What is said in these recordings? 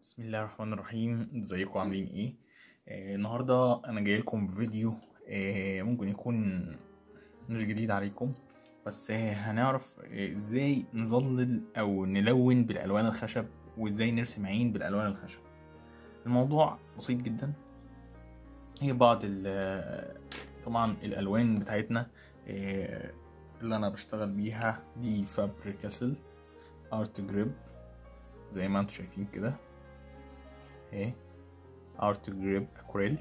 بسم الله الرحمن الرحيم ازيكم عاملين ايه آه النهارده انا جاي لكم بفيديو آه ممكن يكون مش جديد عليكم بس آه هنعرف آه ازاي نظلل او نلون بالالوان الخشب وازاي نرسم عين بالالوان الخشب الموضوع بسيط جدا هي بعض ال- طبعا الالوان بتاعتنا آه اللي انا بشتغل بيها دي فابري كاسل ارت جريب زي ما انتم شايفين كده اهي ارت جريب اكوريل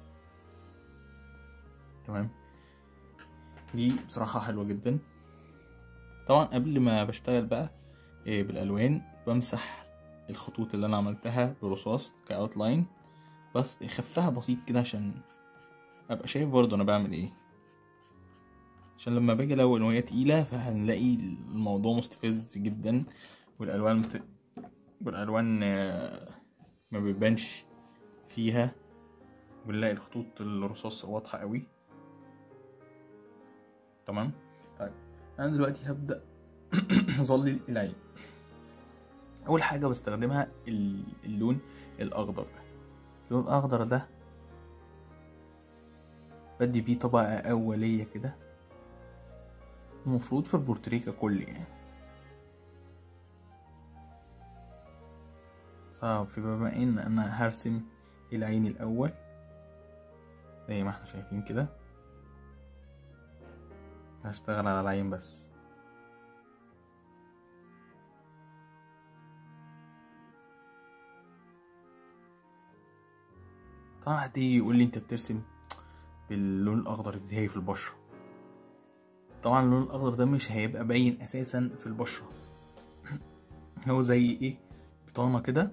تمام دي بصراحة حلوة جدا طبعا قبل ما بشتغل بقى إيه بالالوان بمسح الخطوط اللي انا عملتها برصاص كاوتلاين بس بخفها بسيط كده عشان ابقى شايف برضه انا بعمل ايه عشان لما باجي الون وهي تقيلة فهنلاقي الموضوع مستفز جدا والالوان بت... والالوان آه، ما بيبانش فيها بنلاقي الخطوط الرصاص واضحة قوي تمام طيب انا دلوقتي هبدأ اظلل العين اول حاجة بستخدمها ال- اللون الاخضر ده اللون الاخضر ده بدي بيه طبقة اولية كده المفروض في البورتريه ككل يعني فبما ان انا هرسم العين الاول زي ما احنا شايفين كده هشتغل على العين بس طبعا حد يجي يقول لي انت بترسم باللون الاخضر ازاي في البشره طبعا اللون الاخضر ده مش هيبقى باين اساسا في البشره هو زي ايه بطانه كده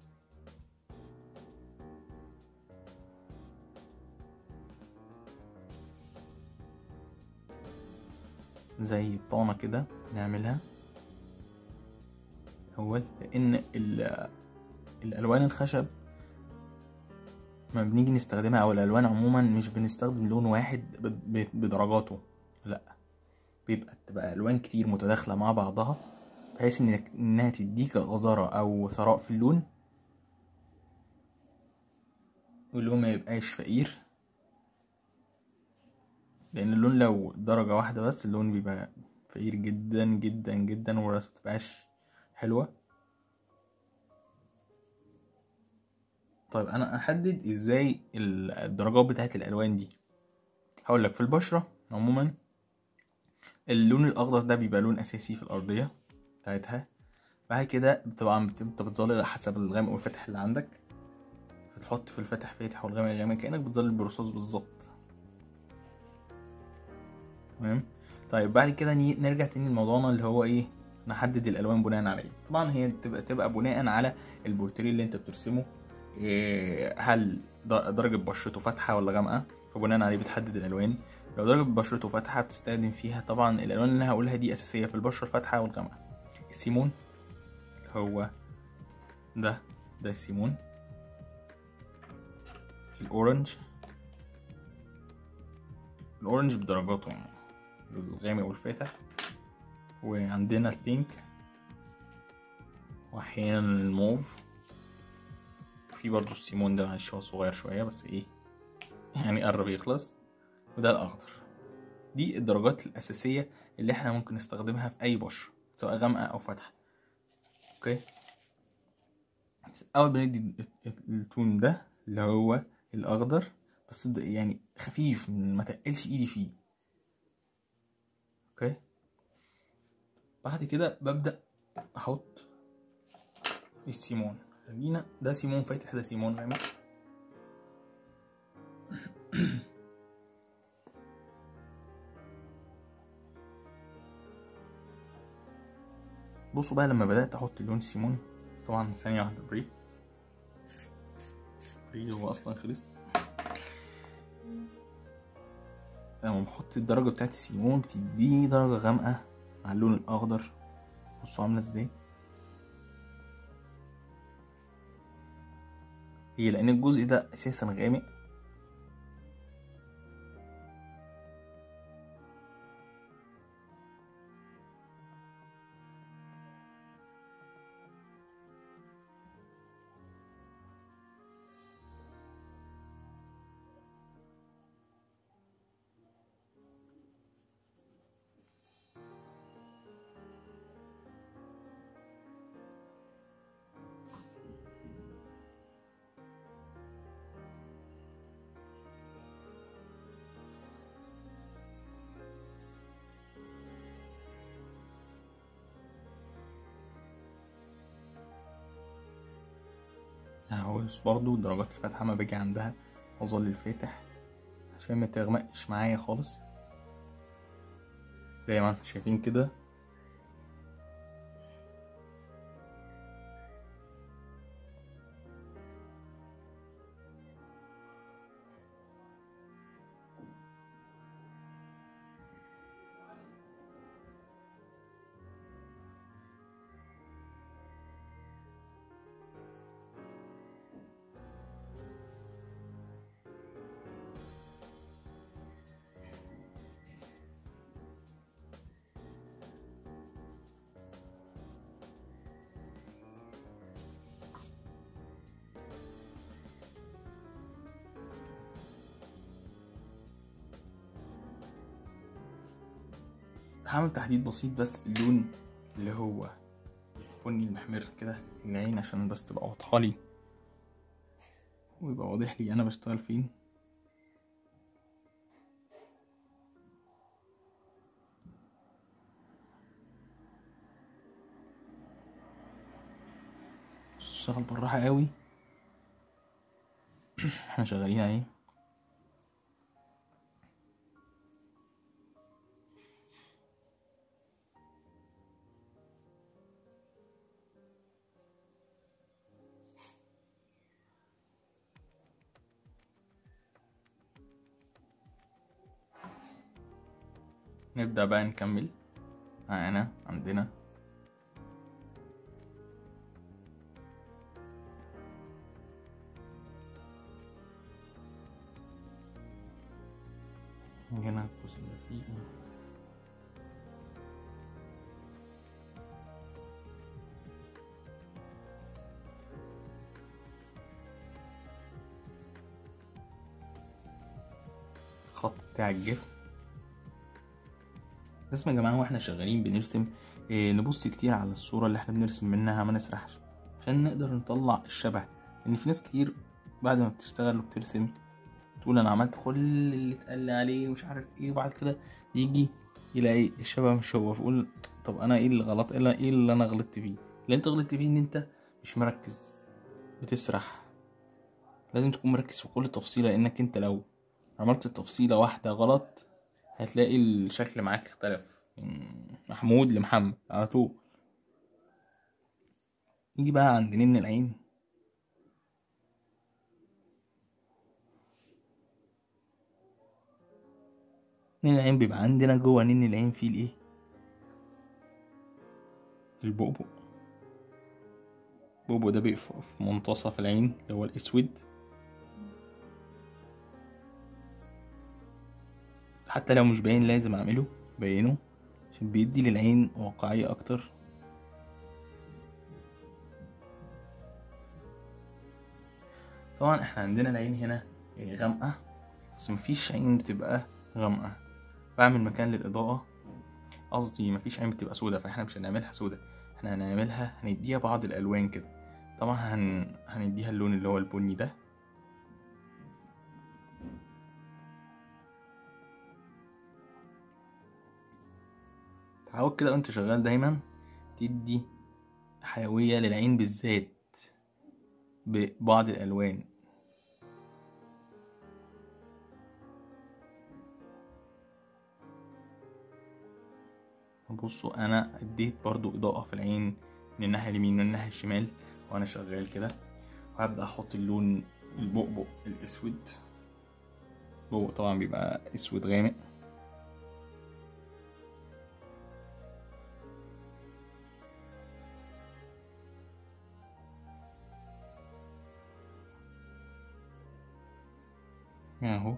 زي بطانة كده نعملها أول لأن ال- الألوان الخشب ما بنيجي نستخدمها أو الألوان عموما مش بنستخدم لون واحد ب- ب- بدرجاته لأ بيبقى تبقى ألوان كتير متداخلة مع بعضها بحيث إنك إنها تديك غزارة أو ثراء في اللون واللون ما يبقاش فقير لان اللون لو درجة واحدة بس اللون بيبقى فقير جدا جدا جدا والرسمة متبقاش حلوة طيب انا احدد ازاي ال- الدرجات بتاعت الالوان دي هقول لك في البشرة عموما اللون الاخضر ده بيبقى لون اساسي في الارضية بتاعتها بعد كده طبعا بت- انت بتظلل على حسب الغامق والفاتح اللي عندك بتحط في الفاتح فاتح والغامق غامق كانك بتظلل برصاص بالظبط تمام طيب بعد كده ني- نرجع تاني لموضوعنا اللي هو ايه نحدد الالوان بناء على ايه طبعا هي تبقى تبقى بناء على البورتريه اللي انت بترسمه إيه هل د- درجه بشرته فاتحه ولا غامقه فبناء عليه بتحدد الالوان لو درجه بشرته فاتحه بتستخدم فيها طبعا الالوان اللي انا هقولها دي اساسيه في البشره الفاتحه والغامقه السيمون اللي هو ده ده السيمون الاورنج الاورنج بدرجاته يعني الغامق والفاتح وعندنا البينك واحيانا الموف في برضو السيمون ده معلش هو صغير شوية بس ايه يعني قرب يخلص وده الاخضر دي الدرجات الاساسية اللي احنا ممكن نستخدمها في اي بشرة سواء غامقة او فاتحة اوكي اول بندي التون ده اللي هو الاخضر بس بدأ يعني خفيف ما تقلش ايدي فيه اوكي بعد كده ببدأ احط السيمون خلينا ده سيمون فاتح ده سيمون غامق بصوا بقى لما بدأت احط لون السيمون طبعا ثانية واحدة بري بري هو اصلا خلص لما بحط الدرجة بتاعت السيمون بتديني درجة غامقة على اللون الأخضر بصوا عاملة ازاي ليه لأن الجزء ده أساسا غامق هعوز برضو درجات الفتحة ما باجي عندها أظل الفاتح عشان ما تغمقش معايا خالص زي ما انتم شايفين كده هعمل تحديد بسيط بس باللون اللي هو بني المحمر كده العين عشان بس تبقى واضحة لي ويبقى واضح لي انا بشتغل فين اشتغل بالراحة قوي احنا شغالين اهي نبدأ بقى نكمل معانا عندنا هنا الجزء اللي فيه الخط بتاع الجفن لازم يا جماعة واحنا شغالين بنرسم إيه نبص كتير على الصورة اللي احنا بنرسم منها ما نسرحش عشان نقدر نطلع الشبه لان في ناس كتير بعد ما بتشتغل وبترسم تقول انا عملت كل اللي اتقال لي عليه ومش عارف ايه وبعد كده يجي يلاقي الشبه مش هو فيقول طب انا ايه اللي غلط ايه اللي, إيه اللي انا غلطت فيه اللي انت غلطت فيه ان انت مش مركز بتسرح لازم تكون مركز في كل تفصيلة لانك انت لو عملت تفصيلة واحدة غلط هتلاقي الشكل معاك اختلف من محمود لمحمد على طول نيجي بقى عند نن العين نن العين بيبقى عندنا جوه نن العين فيه الايه البؤبؤ البؤبؤ ده بيبقى في منتصف العين اللي هو الاسود حتى لو مش باين لازم اعمله بينه عشان بيدي للعين واقعية اكتر طبعا احنا عندنا العين هنا غامقة بس مفيش عين بتبقى غامقة بعمل مكان للإضاءة قصدي مفيش عين بتبقى سودة فاحنا مش هنعملها سودة احنا هنعملها هنديها بعض الألوان كده طبعا هن... هنديها اللون اللي هو البني ده تعود كده وانت شغال دايما تدي حيوية للعين بالذات ببعض الألوان بصوا انا اديت برضو اضاءة في العين من الناحية اليمين من الناحية الشمال وانا شغال كده وهبدأ احط اللون البؤبؤ الاسود بؤبؤ طبعا بيبقى اسود غامق اهو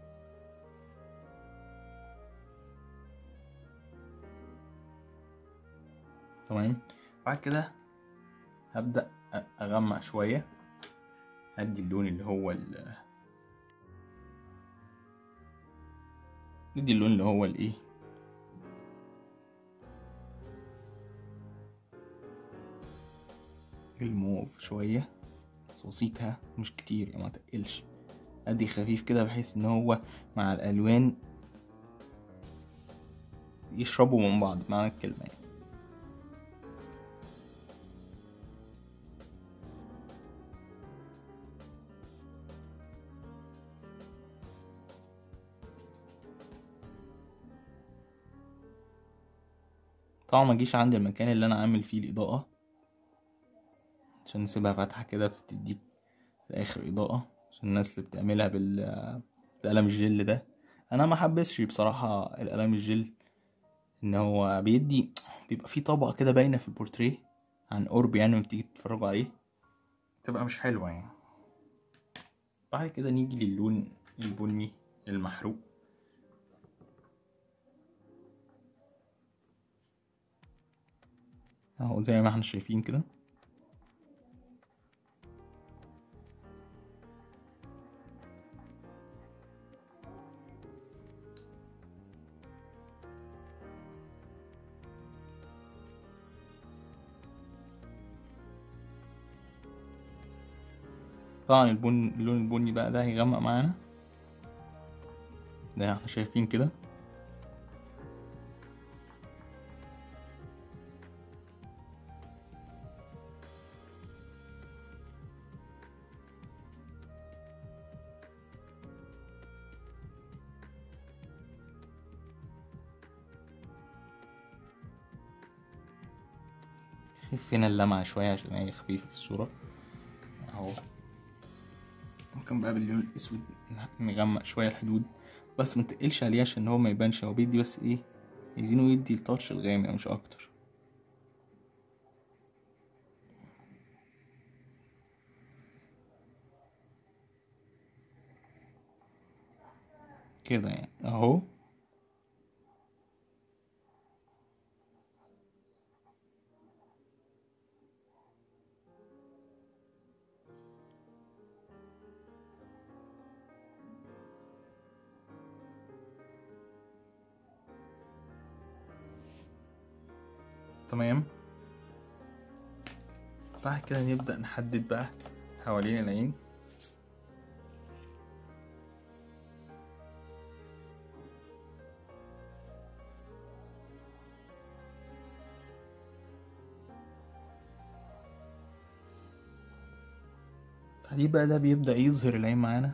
تمام بعد كده هبدأ أغمق شوية أدي اللون اللي هو ال ندي اللون اللي هو الايه الموف شوية صوصيتها مش كتير يعني ما تقلش ادي خفيف كده بحيث ان هو مع الالوان يشربوا من بعض معنى الكلمة يعني. طبعا ما تجيش عند المكان اللي انا عامل فيه الاضاءة عشان نسيبها فاتحة كده فتديك في الاخر اضاءة عشان الناس اللي بتعملها بال بالقلم الجل ده انا ما حبسش بصراحة القلم الجل ان هو بيدي بيبقى فيه طبقة كده باينة في البورتريه عن قرب يعني لما بتيجي تتفرجوا عليه تبقى مش حلوة يعني بعد كده نيجي للون البني المحروق اهو زي ما احنا شايفين كده طبعا البن اللون البني بقى ده هيغمق معانا ده احنا شايفين كده خف هنا اللمعة شوية عشان هي خفيفة في الصورة اهو ممكن بقى باللون الاسود نغمق شوية الحدود بس ما تقلش عليه عشان هو ما يبانش هو بيدي بس ايه عايزينه يدي التاتش الغامق مش اكتر كده يعني اهو تمام بعد كده نبدأ نحدد بقى حوالين العين بعدين بقى ده بيبدأ يظهر العين معانا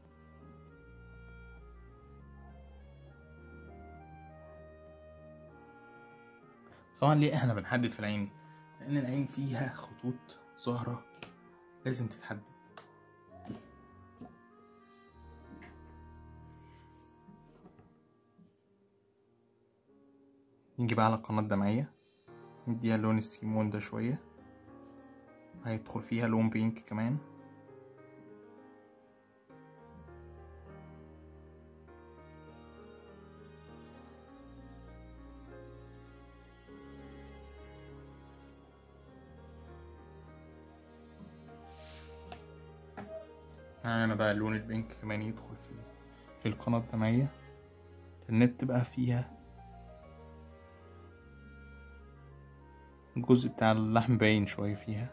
طبعا ليه احنا بنحدد في العين لان العين فيها خطوط ظاهرة لازم تتحدد نيجي بقى على القناة الدمعية نديها لون السيمون ده شوية هيدخل فيها لون بينك كمان معانا بقى اللون البينك كمان يدخل في في القناة الدمعية النت بقى فيها الجزء بتاع اللحم باين شوية فيها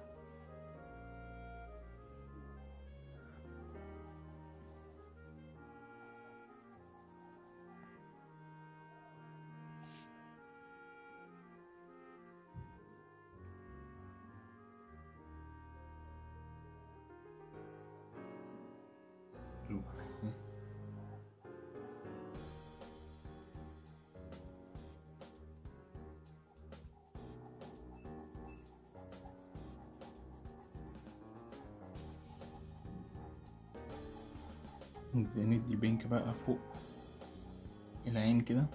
نبدأ ندي البينك بقى فوق العين كده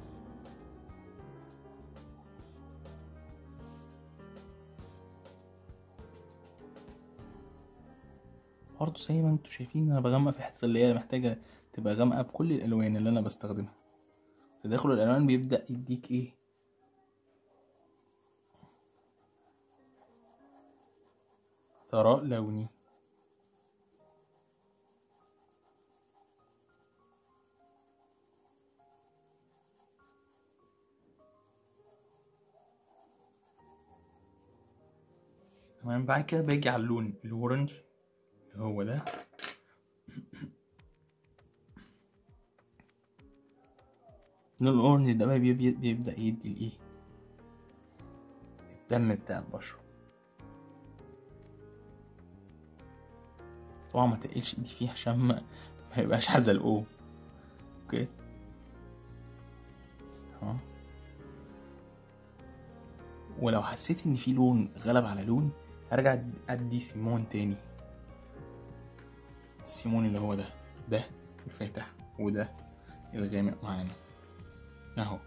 برضه زي ما انتوا شايفين انا بغمق في الحتة اللي هي محتاجة تبقى غامقة بكل الألوان اللي أنا بستخدمها تداخل الألوان بيبدأ يديك ايه ثراء لوني تمام بعد كده باجي على اللون الاورنج اللي هو ده اللون الاورنج ده بقى بيبي- بيبدأ يدي الايه الدم بتاع البشرة طبعا ما تقلش ايدي فيه عشان ما ما يبقاش حزلقوه اوكي اه ولو حسيت ان في لون غلب على لون هرجع ادي سيمون تاني السيمون اللي هو ده ده الفاتح وده الغامق معانا اهو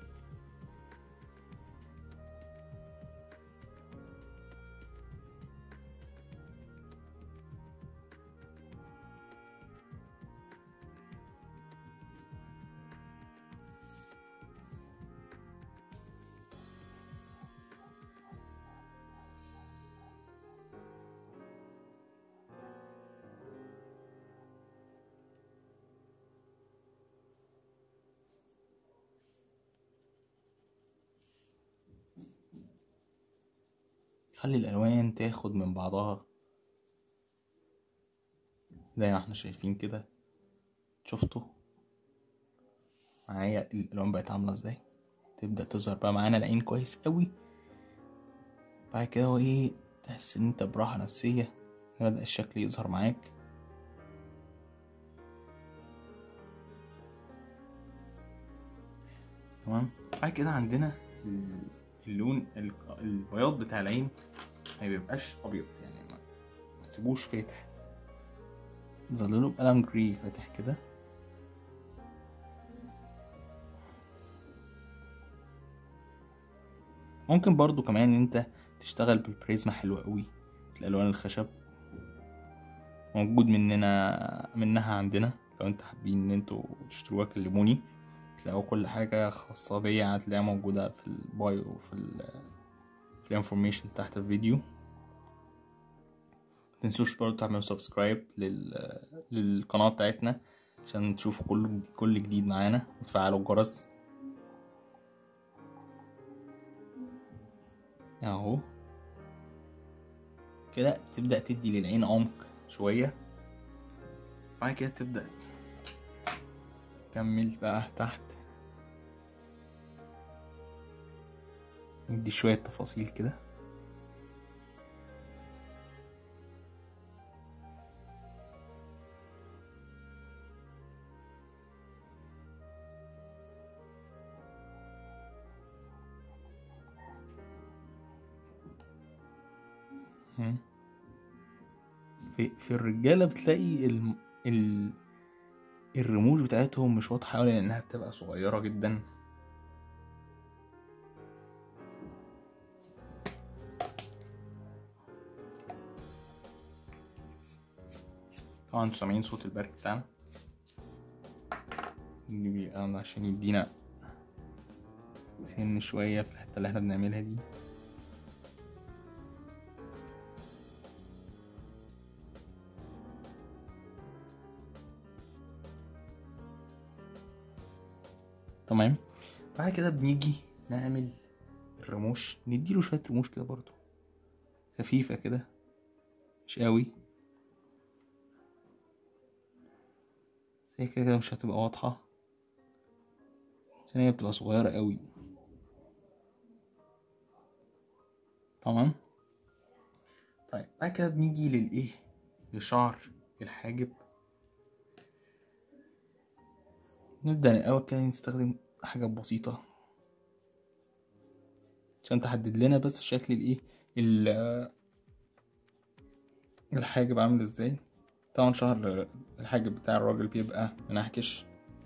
خلي الالوان تاخد من بعضها زي ما احنا شايفين كده شفتوا معايا الالوان بقت عامله ازاي تبدا تظهر بقى معانا العين كويس قوي بعد كده هو ايه تحس ان انت براحه نفسيه بدا الشكل يظهر معاك تمام بعد كده عندنا اللون البياض بتاع العين ما بيبقاش ابيض يعني ما تسيبوش فاتح ظلله بقلم جري فاتح كده ممكن برضو كمان انت تشتغل بالبريزما حلوة قوي الالوان الخشب موجود مننا منها عندنا لو انت حابين ان انتوا تشتروها كلموني تلاقوا كل حاجة خاصة بيا هتلاقيها موجودة في البايو وفي ال في الانفورميشن تحت الفيديو متنسوش برضو تعملوا سبسكرايب لل... للقناة بتاعتنا عشان تشوفوا كل كل جديد معانا وتفعلوا الجرس اهو كده تبدأ تدي للعين عمق شوية بعد كده تبدأ كمل بقى تحت ندي شوية تفاصيل كده في في الرجاله بتلاقي ال... ال... الرموش بتاعتهم مش واضحه قوي لانها بتبقى صغيره جدا طبعا انتوا سامعين صوت البرق بتاعنا بيبقى عشان يدينا سن شوية في الحتة اللي احنا بنعملها دي تمام بعد كده بنيجي نعمل الرموش نديله شوية رموش كده برضو خفيفة كده مش قوي هي كده كده مش هتبقى واضحة عشان هي بتبقى صغيرة قوي تمام طيب بعد كده بنيجي للايه لشعر الحاجب نبدأ الأول كده نستخدم حاجات بسيطة عشان تحدد لنا بس شكل الايه الحاجب عامل ازاي طبعا شهر الحاجب بتاع الراجل بيبقى منحكش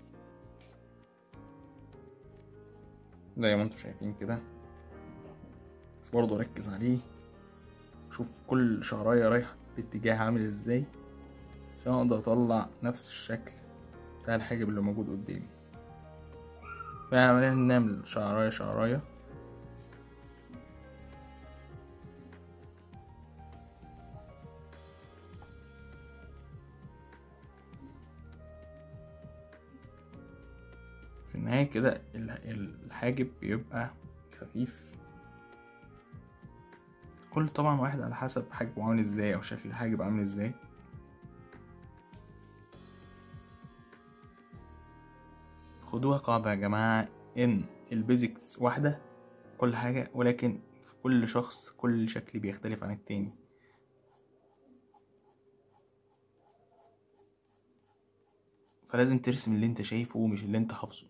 زي ما انتوا شايفين كده بس برضه ركز عليه شوف كل شعراية رايحة باتجاه عامل ازاي عشان اقدر اطلع نفس الشكل بتاع الحاجب اللي موجود قدامي فعمليا نعمل شعراية شعراية في النهاية كده الحاجب بيبقى خفيف كل طبعا واحد على حسب حجمه عامل ازاي او شكل الحاجب عامل ازاي خدوها قاعدة يا جماعة ان البيزكس واحدة كل حاجة ولكن في كل شخص كل شكل بيختلف عن التاني فلازم ترسم اللي انت شايفه مش اللي انت حافظه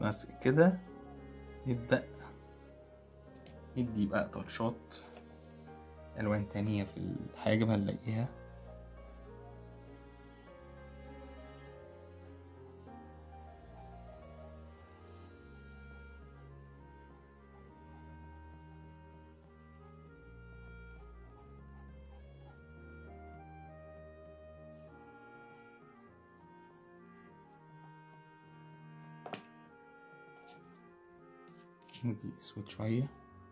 بس كده نبدأ ندي بقى تاتشات ألوان تانية في الحاجة هنلاقيها ندي اسود شوية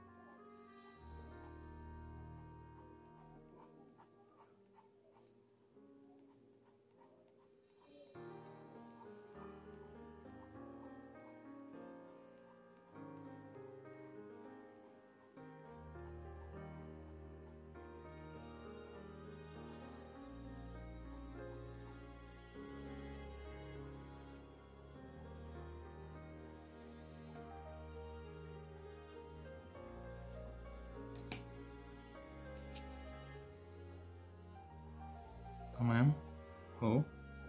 تمام اهو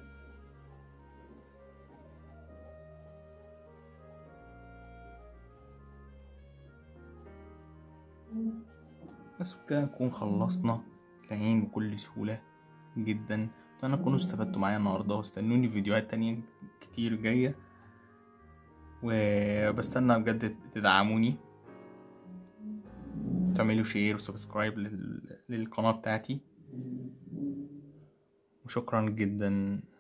بس كده نكون خلصنا العين بكل سهولة جدا اتمنى تكونوا استفدتوا معايا النهاردة واستنوني في فيديوهات تانية كتير جاية وبستنى بجد تدعموني تعملوا شير وسبسكرايب لل... للقناة بتاعتي وشكرا جدا